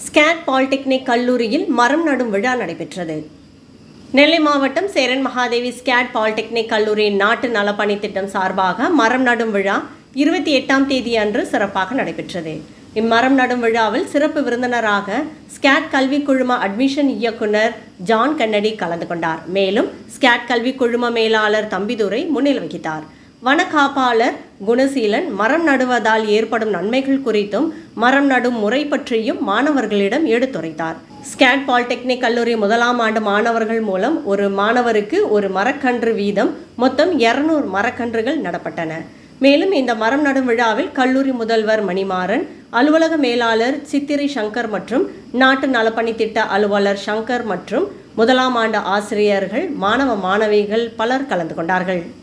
skate polytechnic கல்லூரியில் மரம் நடும் விழா நடைபெற்றது நெல்லை மாவட்டம் சேரன் மகாதேவி ஸ்கேட் பாலிடெக்னிக் கல்லூரியின் நாட்டு நலப்பணி திட்டம் சார்பாக மரம் நடும் விழா இருபத்தி எட்டாம் தேதி அன்று சிறப்பாக நடைபெற்றது இம்மரம் நடும் விழாவில் சிறப்பு விருந்தினராக ஸ்கேட் கல்வி குழும அட்மிஷன் இயக்குனர் ஜான் கன்னடி கலந்து கொண்டார் மேலும் ஸ்கேட் கல்வி குழும மேலாளர் தம்பிதுரை முன்னிலை வகித்தார் வனக்காப்பாளர் குணசீலன் மரம் நடுவதால் ஏற்படும் நன்மைகள் குறித்தும் மரம் நடும் முறை பற்றியும் மாணவர்களிடம் எடுத்துரைத்தார் ஸ்கேட் பாலிடெக்னிக் கல்லூரி முதலாம் ஆண்டு மாணவர்கள் மூலம் ஒரு மாணவருக்கு ஒரு மரக்கன்று வீதம் மொத்தம் இருநூறு மரக்கன்றுகள் நடப்பட்டன மேலும் இந்த மரம் நடும் விழாவில் கல்லூரி முதல்வர் மணிமாறன் அலுவலக மேலாளர் சித்திரை சங்கர் மற்றும் நாட்டு நலப்பணி திட்ட அலுவலர் சங்கர் மற்றும் முதலாம் ஆண்டு ஆசிரியர்கள் மாணவ மாணவிகள் பலர் கலந்து கொண்டார்கள்